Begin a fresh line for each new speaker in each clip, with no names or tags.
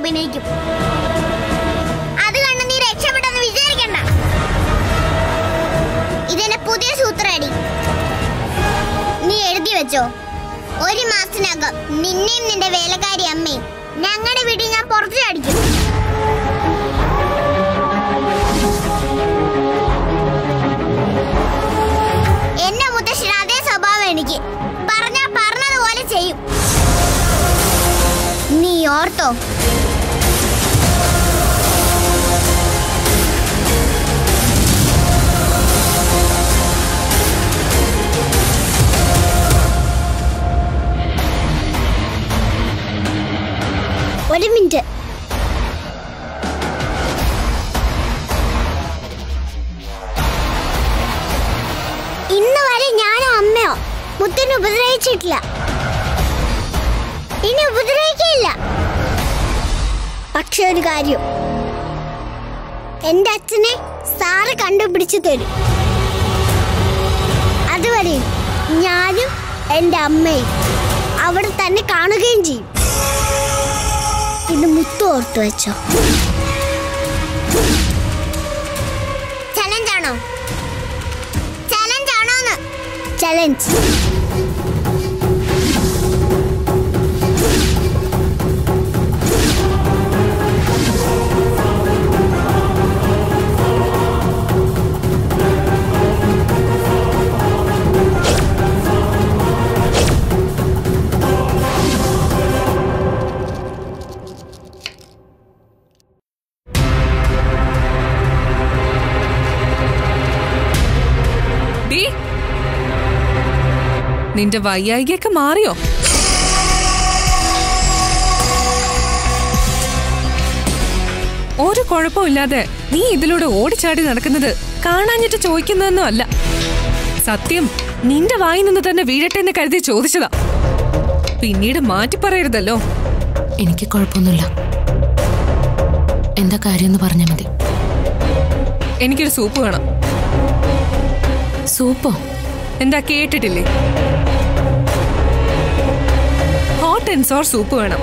അഭിനയിക്കും അത് കണ്ട് നീ രക്ഷപ്പെട്ടെന്ന് വിചാരിക്കണ്ട ഇതെന്റെ പുതിയ സൂത്രടി നീ എഴുതി വെച്ചോ ഒരു മാസത്തിനകം നിന്നെയും നിന്റെ വേലക്കാരി അമ്മയും ഞങ്ങളുടെ വീട്ടിൽ ഞാൻ പുറത്തു ചാടിക്കും എന്റെ മുത്തശ്ശന് അതേ സ്വഭാവം എനിക്ക് പറഞ്ഞാ പറഞ്ഞതുപോലെ ചെയ്യും നീ ഓർത്തോ ഒരു മിനിറ്റ് ഇന്ന് വരെ ഞാനോ അമ്മയോ മുത്തിനെ ഉപദ്രവിച്ചിട്ടില്ല ഇനി ഉപദ്രവിക്കില്ല പക്ഷെ ഒരു കാര്യം എന്റെ അച്ഛനെ സാറ് കണ്ടുപിടിച്ചു തരും അതുവരെ ഞാനും എന്റെ അമ്മയും അവിടെ തന്നെ കാണുകയും ചെയ്യും ഇത് മുത്തു ഓർത്തു വെച്ചോ ചലഞ്ച് ആണോ ചലഞ്ച് ആണോന്ന് ചലഞ്ച്
ഡീ നിന്റെ വയ്യായികയൊക്കെ മാറിയോ ഒരു കുഴപ്പമില്ലാതെ നീ ഇതിലൂടെ ഓടിച്ചാടി നടക്കുന്നത് കാണാഞ്ഞിട്ട് ചോദിക്കുന്നതൊന്നും അല്ല സത്യം നിന്റെ വായിൽ നിന്ന് തന്നെ വീഴട്ടെ എന്ന് കരുതി ചോദിച്ചതാ പിന്നീട് മാറ്റി പറയരുതല്ലോ
എനിക്ക് കുഴപ്പമൊന്നുമില്ല എന്താ കാര്യം എന്ന് പറഞ്ഞാൽ മതി
എനിക്കൊരു സൂപ്പ് വേണം
സൂപ്പോ
എന്താ കേട്ടിട്ടില്ലേ ഹോട്ട് ആൻഡ് സോർ സൂപ്പ് വേണം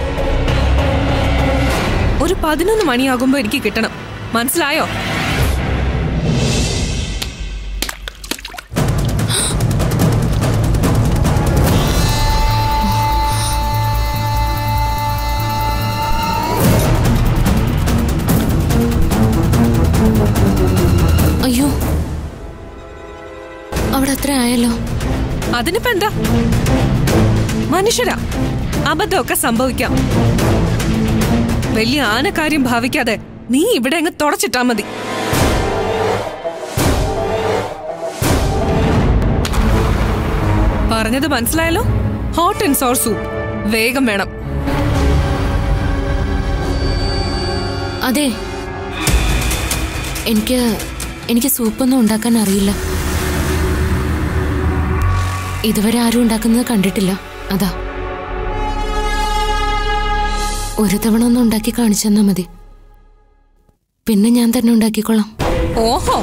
ഒരു പതിനൊന്ന് മണിയാകുമ്പോ എനിക്ക് കിട്ടണം മനസ്സിലായോ
അയ്യോ അവിടെ അത്ര ആയല്ലോ
അതിനിപ്പോ എന്താ മനുഷ്യരാ അബദ്ധമൊക്കെ സംഭവിക്കാം വലിയ ആനക്കാര്യം ഭാവിക്കാതെ നീ ഇവിടെ അങ്ങ് തുടച്ചിട്ടാ മതി പറഞ്ഞത് മനസ്സിലായല്ലോ ഹോട്ട് ആൻഡ് സോർ സൂപ്പ് വേഗം വേണം
അതെ എനിക്ക് എനിക്ക് സൂപ്പൊന്നും ഉണ്ടാക്കാൻ അറിയില്ല ഇതുവരെ ആരും ഉണ്ടാക്കുന്നത് കണ്ടിട്ടില്ല അതാ ഒരു തവണ ഒന്ന് ഉണ്ടാക്കി കാണിച്ചു തന്നാ മതി പിന്നെ ഞാൻ തന്നെ ഉണ്ടാക്കിക്കൊള്ളാം
ഓഹോ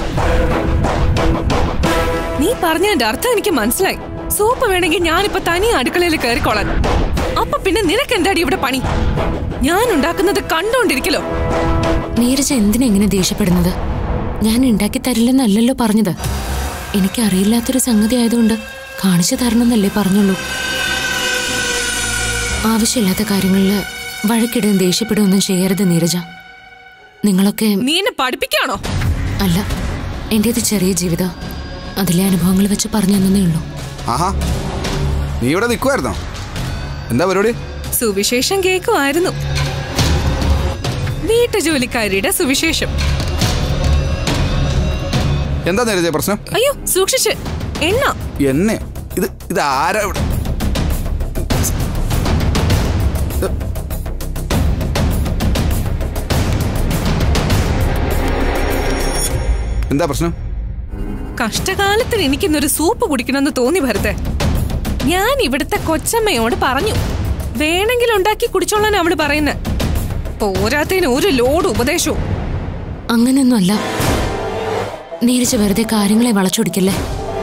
നീ പറഞ്ഞതിന്റെ അർത്ഥം എനിക്ക് മനസ്സിലായി സൂപ്പ് വേണമെങ്കിൽ ഞാനിപ്പോ തനി അടുക്കളയിൽ കയറിക്കോളാൻ അപ്പൊ പിന്നെ നിനക്ക് എന്താടി ഇവിടെ പണി ഞാൻ ഉണ്ടാക്കുന്നത് കണ്ടോണ്ടിരിക്കലോ
നീരജ എന്തിനാ ഇങ്ങനെ ദേഷ്യപ്പെടുന്നത് ഞാൻ ഉണ്ടാക്കി തരില്ലെന്നല്ലല്ലോ പറഞ്ഞത് എനിക്കറിയില്ലാത്തൊരു സംഗതി ആയതുകൊണ്ട് കാണിച്ചു തരണമെന്നല്ലേ പറഞ്ഞുള്ളൂ ആവശ്യമില്ലാത്ത കാര്യങ്ങളിൽ വഴക്കിടുകയും ദേഷ്യപ്പെടുകയൊന്നും ചെയ്യരുത് നീരജ നിങ്ങളൊക്കെ
നീ എന്നെ പഠിപ്പിക്കാണോ
അല്ല എൻ്റേത് ചെറിയ ജീവിതം അതിലെ അനുഭവങ്ങൾ വെച്ച് പറഞ്ഞു തന്നേ ഉള്ളൂ
ആഹാ നീ ഇവിടെ നിൽക്കുമായിരുന്നോ എന്താ പരിപാടി
സുവിശേഷം കേൾക്കുമായിരുന്നു വീട്ടുജോലിക്കാരിയുടെ സുവിശേഷം
എന്താ നേരത്തെ പ്രശ്നം
അയ്യോ സൂക്ഷിച്ച് എണ്ണ
എന്നെ ഇത് ഇത് ആരാ ഇവിടെ എന്താ പ്രശ്നം
കഷ്ടകാലത്തിന് എനിക്കിന്നൊരു സൂപ്പ് കുടിക്കണമെന്ന് തോന്നി ഭരത്തെ ഞാൻ ഇവിടുത്തെ കൊച്ചമ്മയോട് പറഞ്ഞു വേണമെങ്കിൽ ഉണ്ടാക്കി കുടിച്ചോളാൻ അവള് പറയുന്നത് പോരാത്തതിന് ഒരു ലോഡ് ഉപദേശവും
അങ്ങനെയൊന്നുമല്ല നീരജ വെറുതെ കാര്യങ്ങളെ വളച്ചൊടിക്കല്ലേ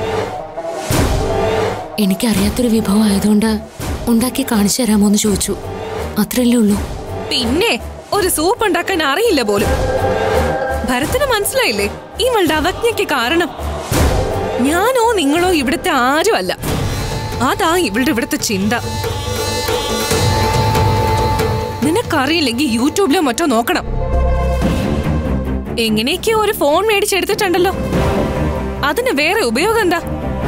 എനിക്കറിയാത്തൊരു വിഭവം ആയതുകൊണ്ട് ഉണ്ടാക്കി കാണിച്ചു തരാമോ എന്ന് ചോദിച്ചു അത്രയല്ലേ ഉള്ളൂ
പിന്നെ ഒരു സൂപ്പ് ഉണ്ടാക്കാൻ അറിയില്ല പോലും ഭരത്തിന് മനസ്സിലായില്ലേ ഇവളുടെ അവജ്ഞയ്ക്ക് കാരണം ഞാനോ നിങ്ങളോ ഇവിടുത്തെ ആരുമല്ല അതാ ഇവളുടെ ഇവിടുത്തെ ചിന്ത നിനക്കറിയില്ലെങ്കിൽ യൂട്യൂബിലോ മറ്റോ നോക്കണം എങ്ങനെയൊക്കെയോ ഒരു ഫോൺ മേടിച്ചെടുത്തിട്ടുണ്ടല്ലോ അതിന് വേറെ ഉപയോഗം എന്താ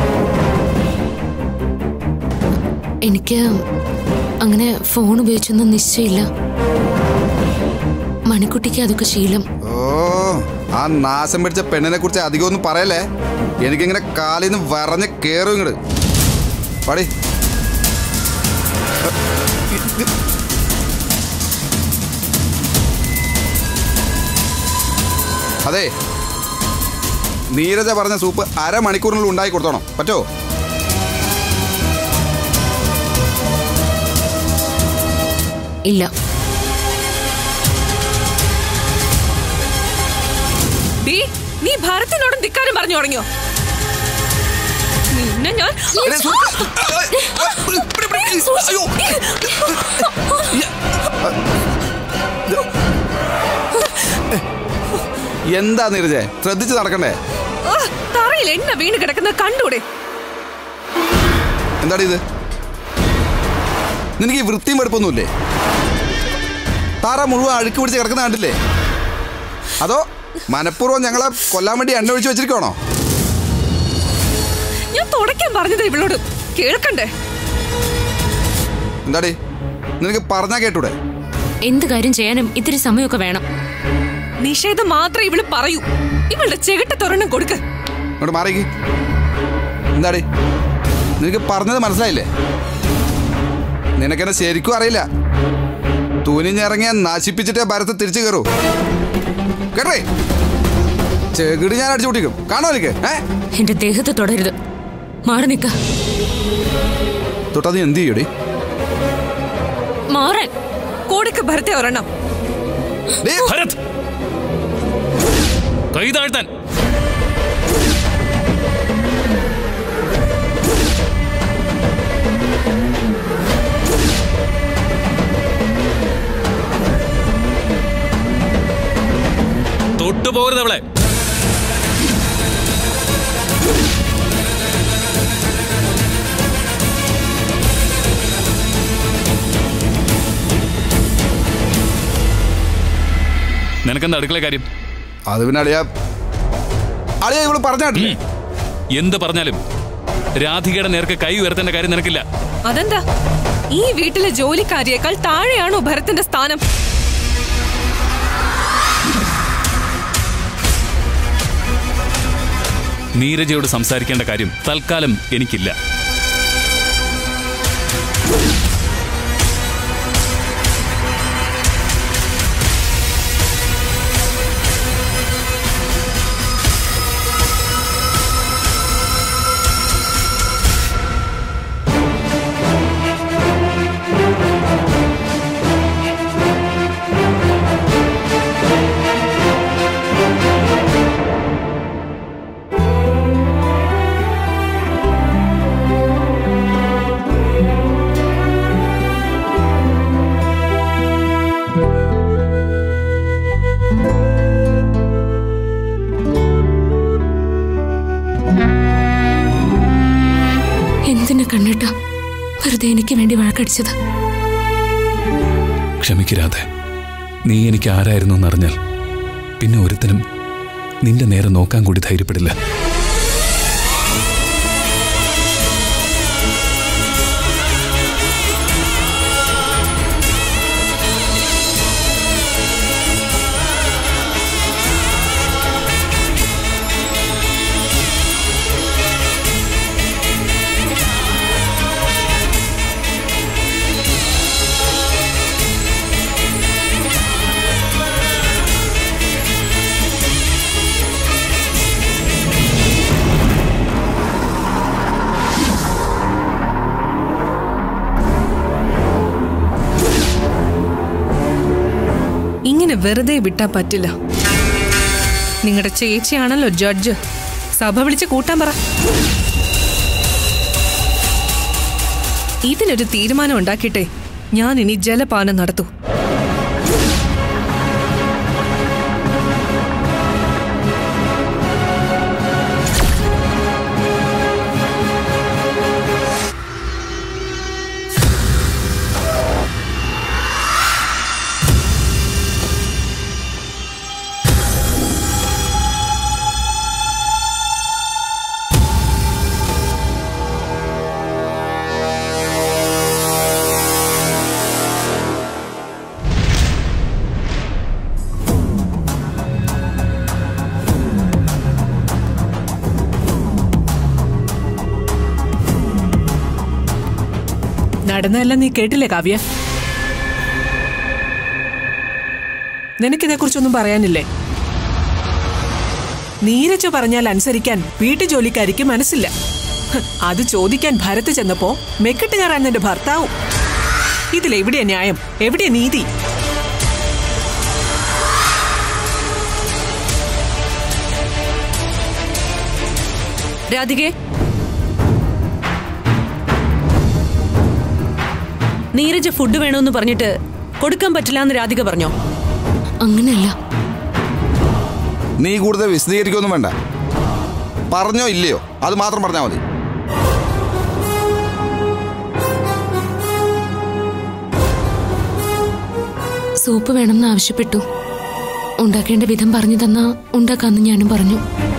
എനിക്ക് അങ്ങനെ ഫോൺ ഉപയോഗിച്ചൊന്നും നിശ്ചയില്ല മണിക്കുട്ടിക്ക് അതൊക്കെ ശീലം
ഓ ആ നാശം പിടിച്ച പെണ്ണിനെ കുറിച്ച് അധികം ഒന്നും പറയല്ലേ എനിക്കിങ്ങനെ കാലിൽ നിന്ന് വറഞ്ഞ് കേറും ഇങ്ങട് പടി അതെ നീരജ പറഞ്ഞ സൂപ്പ് അരമണിക്കൂറിനുള്ളിൽ ഉണ്ടാക്കി കൊടുത്തോണം പറ്റുമോ
ഇല്ല
ഡീ, നീ ഭരത്തിനോടും ധിക്കാരം പറഞ്ഞു തുടങ്ങിയോ നിന്നെ ഞാൻ
എടേ, സൂപ്പ്. പിടി, പിടി, പിടി. അയ്യോ. എന്താ നീരജെ ശ്രദ്ധിച്ച് നടക്കണ്ടേ
ആ, തറയിൽ എണ്ണ വീണ് കിടക്കുന്നത് കണ്ടൂടെ
എന്താടി ഇത് നിനക്ക് ഈ വൃത്തിയും വെടുപ്പൊന്നുമില്ലേ താറ മുഴുവൻ അഴുക്ക് പിടിച്ച് കിടക്കുന്ന കണ്ടില്ലേ അതോ മനഃപൂർവ്വം ഞങ്ങളെ കൊല്ലാൻ വേണ്ടി എണ്ണ ഒഴിച്ച് വെച്ചിരിക്കണോ
ഞാൻ തുടയ്ക്കാൻ പറഞ്ഞത് ഇവളോട് കേൾക്കണ്ടേ
എന്താടി നിനക്ക് പറഞ്ഞാ കേട്ടൂടെ
എന്ത് കാര്യം ചെയ്യാനും ഇത്തിരി സമയമൊക്കെ വേണം
നിഷേധം മാത്രമേ ഇവള് പറയൂ ഇവളുടെ ചെകിട്ട തൊരെണ്ണം കൊടുക്ക്
ഇങ്ങോട്ട് മാറിക്ക് എന്താടി നിനക്ക് പറഞ്ഞത് മനസ്സിലായില്ലേ നിനക്കെന്നെ ശരിക്കും അറിയില്ല തുനിഞ്ഞിറങ്ങിയ നശിപ്പിച്ചിട്ടേ ഭരത്ത് തിരിച്ചു കയറൂ കേട്ടേ ചെകിട് ഞാൻ അടിച്ചു പൊട്ടിക്കും കാണോ എനിക്ക് ഏ
എന്റെ ദേഹത്ത് തുടരുത് മാറി നിക്ക
തൊട്ടാ നീ എന്ത് ചെയ്യടി
മാറാൻ
കൊടുക്ക് ഭരത്തെ ഒരെണ്ണം
ഡേ,
ഭരത് കൈ താഴ്ത്താൻ തൊട്ടു പോകരുത് അവളെ നിനക്കെന്താ അടുക്കള കാര്യം
അത് പിന്നെ അളിയ അളിയ ഇവള് പറഞ്ഞാട്ടില്ലേ
ഉം. എന്ത് പറഞ്ഞാലും രാധികയുടെ നേർക്ക് കൈ ഉയർത്തേണ്ട കാര്യം നിനക്കില്ല
അതെന്താ ഈ വീട്ടിലെ ജോലിക്കാരിയേക്കാൾ താഴെയാണോ ഭരത്തിന്റെ സ്ഥാനം
നീരജയോട് സംസാരിക്കേണ്ട കാര്യം തൽക്കാലം എനിക്കില്ല
എന്തിനു കണ്ണിട്ട വെറുതെ എനിക്ക് വേണ്ടി വഴക്കടിച്ചത്
ക്ഷമിക്കരാതെ നീ എനിക്ക് ആരായിരുന്നു എന്നറിഞ്ഞാൽ പിന്നെ ഒരുത്തനും നിന്റെ നേരെ നോക്കാൻ കൂടി ധൈര്യപ്പെടില്ല
ഇങ്ങനെ വെറുതെ വിട്ടാ പറ്റില്ല നിങ്ങളുടെ ചേച്ചിയാണല്ലോ ജഡ്ജ് സഭ വിളിച്ച് കൂട്ടാൻ പറ ഇതിനൊരു തീരുമാനം ഉണ്ടാക്കിയിട്ടേ ഞാൻ ഇനി ജലപാനം നടത്തൂ
നടന്നതെല്ലാം നീ കേട്ടില്ലേ കാവ്യ നിനക്കിതേക്കുറിച്ചൊന്നും പറയാനില്ലേ നീരജ പറഞ്ഞാൽ അനുസരിക്കാൻ വീട്ടു ജോലിക്കാരിക്ക് മനസ്സില്ല ഹ്, അത് ചോദിക്കാൻ ഭരത് ചെന്നപ്പോ മെക്കിട്ടുകാരാൻ നിന്റെ ഭർത്താവും ഇതിലെവിടെയാ ന്യായം എവിടെയാ നീതി
രാധികെ നീരജ് ഫുഡ് വേണമെന്ന് പറഞ്ഞിട്ട് കൊടുക്കാൻ പറ്റില്ല എന്ന് രാധിക പറഞ്ഞോ
അങ്ങനെയല്ല
നീ കൂടുതൽ വിശദീകരിക്കൊന്നും വേണ്ട പറഞ്ഞോ ഇല്ലയോ അത് മാത്രം പറഞ്ഞാൽ മതി
സൂപ്പ് വേണമെന്ന് ആവശ്യപ്പെട്ടു ഉണ്ടാക്കേണ്ട വിധം പറഞ്ഞു തന്നാ ഉണ്ടാക്കാന്ന് ഞാനും പറഞ്ഞു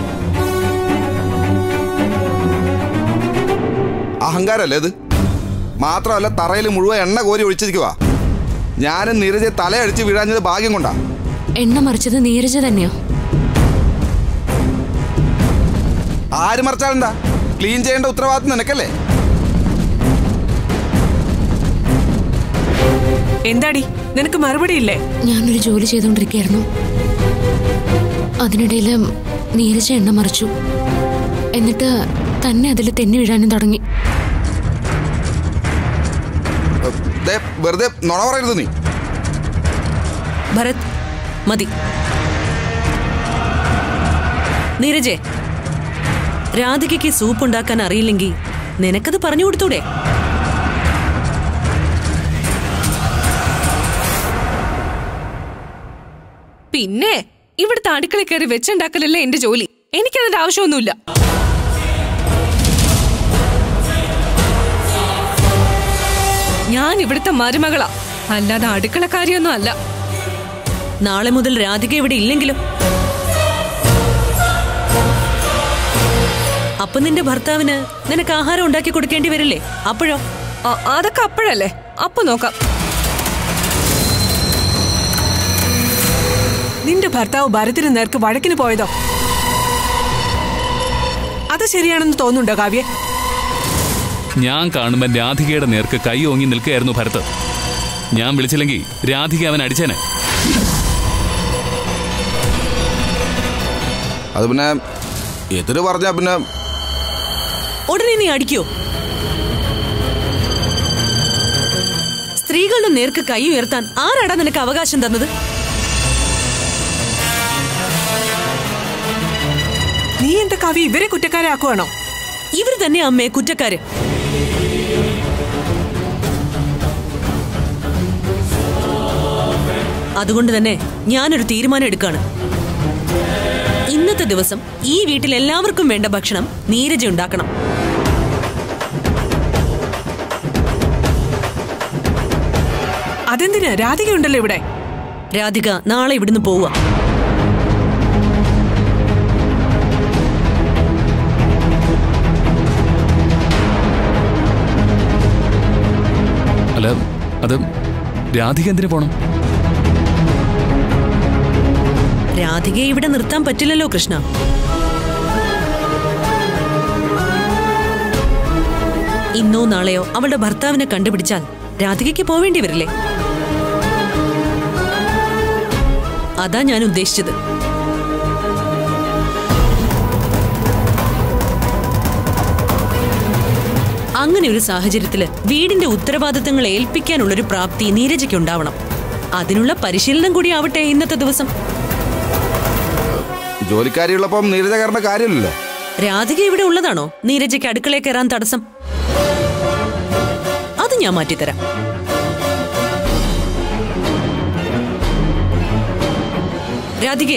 അഹങ്കാരല്ലേ ഇത് മാത്രമല്ല തറയിൽ മുഴുവൻ എണ്ണ കോരി ഒഴിച്ചിരിക്കുക ഞാനും നീരജെ തലയടിച്ച് വീഴാഞ്ഞത് ഭാഗ്യം കൊണ്ടാ
എണ്ണ മറിച്ചത് നീരജ തന്നെയാ
ആര് മറിച്ചാലെന്താ ക്ലീൻ ചെയ്യേണ്ട ഉത്തരവാദിത്വം നിനക്കല്ലേ
എന്താടി നിനക്ക് മറുപടി ഇല്ലേ
ഞാനൊരു ജോലി ചെയ്തുകൊണ്ടിരിക്കുകയായിരുന്നു അതിനിടയിൽ നീരജ എണ്ണ മറിച്ചു എന്നിട്ട് തന്നെ അതിൽ തെന്നി വീഴാനും തുടങ്ങി
ദേ, വെറുതെ നുണ പറയരുത് നീ
ഭരത് മതി നീരജെ രാധികയ്ക്ക് സൂപ്പ് ഉണ്ടാക്കാൻ അറിയില്ലെങ്കിൽ നിനക്കത് പറഞ്ഞു കൊടുത്തൂടെ
പിന്നെ ഇവിടുത്തെ അടുക്കള കയറി വെച്ചുണ്ടാക്കലല്ലേ എന്റെ ജോലി എനിക്കതിന്റെ ആവശ്യമൊന്നുമില്ല ഞാൻ ഇവിടുത്തെ മരുമകളാ അല്ലാതെ അടുക്കളക്കാരിയൊന്നും അല്ല
നാളെ മുതൽ രാധിക ഇവിടെ ഇല്ലെങ്കിലും അപ്പൊ നിന്റെ ഭർത്താവിന് നിനക്ക് ആഹാരം ഉണ്ടാക്കി കൊടുക്കേണ്ടി വരില്ലേ അപ്പോഴോ
അ- അതൊക്കെ അപ്പോഴല്ലേ അപ്പൊ നോക്കാം
നിന്റെ ഭർത്താവ് ഭരത്തിന് നേർക്ക് വഴക്കിന് പോയതോ അത് ശരിയാണെന്ന് തോന്നുന്നുണ്ടോ കാവ്യ
ഞാൻ കാണുമ്പോൾ രാധികയുടെ നേർക്ക് കൈ ഓങ്ങി നിൽക്കുകയായിരുന്നു ഭരത് ഞാൻ വിളിച്ചില്ലെങ്കിൽ രാധിക അവൻ അടിച്ചേനെ
അത് പിന്നെ എതിര് പറഞ്ഞാ പിന്നെ
ഉടനെ നീ അടിക്കോ സ്ത്രീകളുടെ നേർക്ക് കൈ ഉയർത്താൻ ആരാടാ നിനക്ക് അവകാശം തന്നത്
നീ എന്താ കാവ്യ ഇവരെ കുറ്റക്കാരാക്കുവാണോ
ഇവർ തന്നെ അമ്മയെ കുറ്റക്കാര് അതുകൊണ്ട് തന്നെ ഞാനൊരു തീരുമാനം എടുക്കാണ് ഇന്നത്തെ ദിവസം ഈ വീട്ടിൽ എല്ലാവർക്കും വേണ്ട ഭക്ഷണം നീരജ ഉണ്ടാക്കണം
അതെന്തിനാ രാധികയുണ്ടല്ലോ ഇവിടെ
രാധിക നാളെ ഇവിടുന്ന് പോവുക
അല്ല അത് രാധിക എന്തിനു പോണം
രാധികയെ ഇവിടെ നിർത്താൻ പറ്റില്ലല്ലോ കൃഷ്ണ ഇന്നോ നാളെയോ അവളുടെ ഭർത്താവിനെ കണ്ടുപിടിച്ചാൽ രാധികയ്ക്ക് പോവേണ്ടി വരില്ലേ അതാ ഞാൻ ഉദ്ദേശിച്ചത് അങ്ങനെ ഒരു സാഹചര്യത്തില് വീടിന്റെ ഉത്തരവാദിത്തങ്ങൾ ഏൽപ്പിക്കാനുള്ളൊരു പ്രാപ്തി നീരജയ്ക്ക് ഉണ്ടാവണം അതിനുള്ള പരിശീലനം കൂടി ആവട്ടെ ഇന്നത്തെ ദിവസം
ജോലിക്കാരിയുള്ളപ്പം നീരജ കയറേണ്ട കാര്യമില്ലല്ലോ
രാധിക ഇവിടെ ഉള്ളതാണോ നീരജയ്ക്ക് അടുക്കളയിൽ കയറാൻ തടസ്സം അത് ഞാൻ മാറ്റിത്തരാം രാധികേ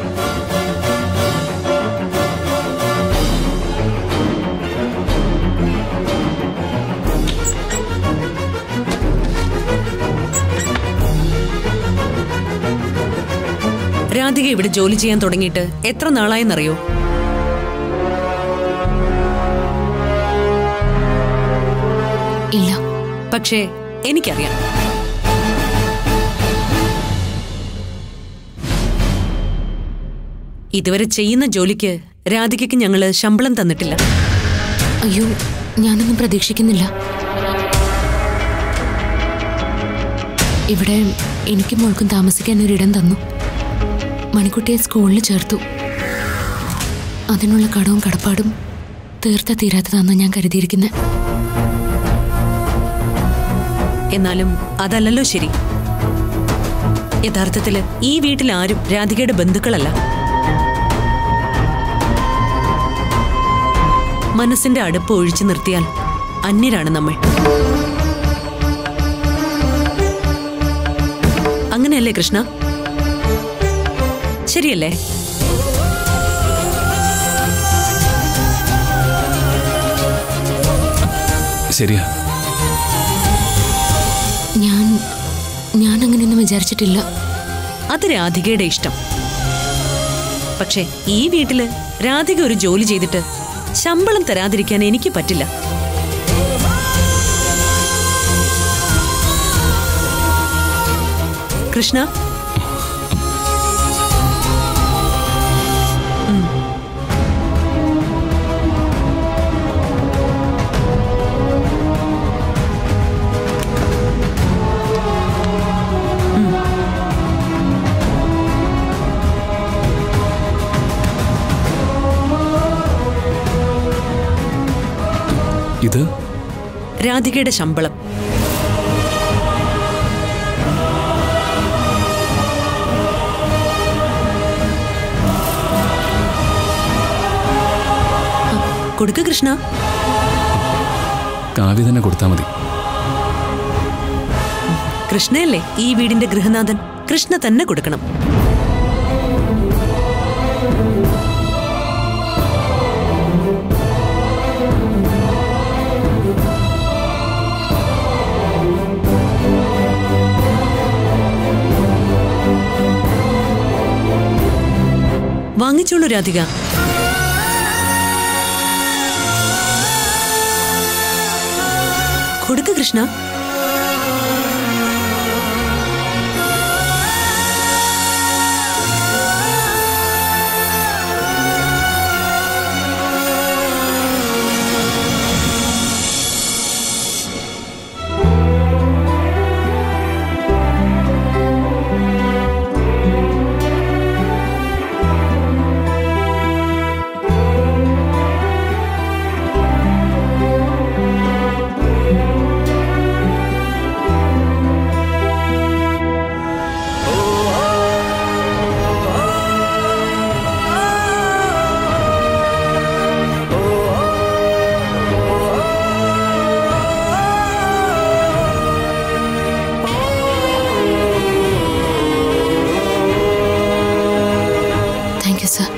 രാധിക ഇവിടെ ജോലി ചെയ്യാൻ തുടങ്ങിയിട്ട് എത്ര നാളായെന്നറിയോ
ഇല്ല
പക്ഷേ എനിക്കറിയാം ഇതുവരെ ചെയ്യുന്ന ജോലിക്ക് രാധികയ്ക്ക് ഞങ്ങള് ശമ്പളം തന്നിട്ടില്ല
അയ്യോ ഞാനൊന്നും പ്രതീക്ഷിക്കുന്നില്ല ഇവിടെ എനിക്കും മോൾക്കും താമസിക്കാൻ ഒരിടം തന്നു മണിക്കുട്ടിയെ സ്കൂളിൽ ചേർത്തു അതിനുള്ള കടവും കടപ്പാടും തീർത്ത തീരാത്തതാണെന്ന് ഞാൻ കരുതിയിരിക്കുന്നത്
എന്നാലും അതല്ലല്ലോ ശരി യഥാർത്ഥത്തില് ഈ വീട്ടിൽ ആരും രാധികയുടെ ബന്ധുക്കളല്ല മനസ്സിന്റെ അടുപ്പ് ഒഴിച്ചു നിർത്തിയാൽ അന്യരാണ് നമ്മൾ അങ്ങനെയല്ലേ കൃഷ്ണ ശരിയല്ലേ
ശരിയാ
ഞാൻ ഞാൻ അങ്ങനെയൊന്നും വിചാരിച്ചിട്ടില്ല
അത് രാധികയുടെ ഇഷ്ടം പക്ഷേ ഈ വീട്ടില് രാധിക ഒരു ജോലി ചെയ്തിട്ട് ശമ്പളം തരാതിരിക്കാൻ എനിക്ക് പറ്റില്ല കൃഷ്ണ
ഇത്
രാധികയുടെ ശമ്പളം കൊടുക്ക കൃഷ്ണ
കാവ്യ തന്നെ കൊടുത്താൽ മതി
കൃഷ്ണയല്ലേ ഈ വീടിന്റെ ഗൃഹനാഥൻ കൃഷ്ണ തന്നെ കൊടുക്കണം വാങ്ങിച്ചോളൂ രാധിക കൊടുക്ക കൃഷ്ണ
താങ്ക് യു സർ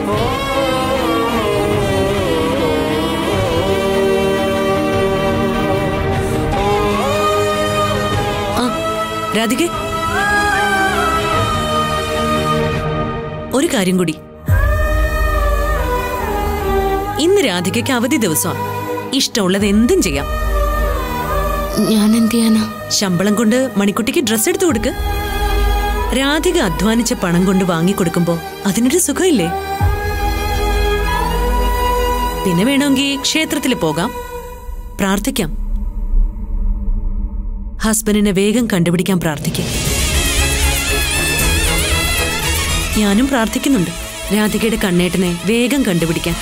ആ രാധികെ ഒരു കാര്യം കൂടി ഇന്ന് രാധികയ്ക്ക് അവധി ദിവസമാണ് ഇഷ്ടമുള്ളത് എന്തും ചെയ്യാം
ഞാൻ എന്ത് ചെയ്യാനാ
ശമ്പളം കൊണ്ട് മണിക്കുട്ടിക്ക് ഡ്രസ്സ് എടുത്തു കൊടുക്ക് രാധിക അധ്വാനിച്ച പണം കൊണ്ട് വാങ്ങിക്കൊടുക്കുമ്പോ അതിനൊരു സുഖമില്ലേ പിന്നെ വേണമെങ്കിൽ ക്ഷേത്രത്തിൽ പോകാം പ്രാർത്ഥിക്കാം ഹസ്ബൻഡിനെ വേഗം കണ്ടുപിടിക്കാൻ പ്രാർത്ഥിക്കാം ഞാനും പ്രാർത്ഥിക്കുന്നുണ്ട് രാധികയുടെ കണ്ണേട്ടനെ വേഗം കണ്ടുപിടിക്കാൻ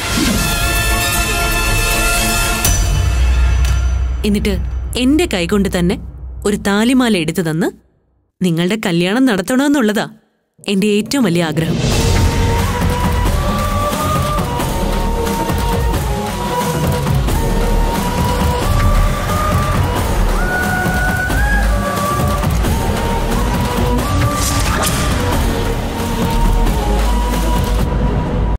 എന്നിട്ട് എന്റെ കൈകൊണ്ട് തന്നെ ഒരു താലിമാല എടുത്തു തന്ന് നിങ്ങളുടെ കല്യാണം നടത്തണമെന്നുള്ളതാ എന്റെ ഏറ്റവും വലിയ ആഗ്രഹം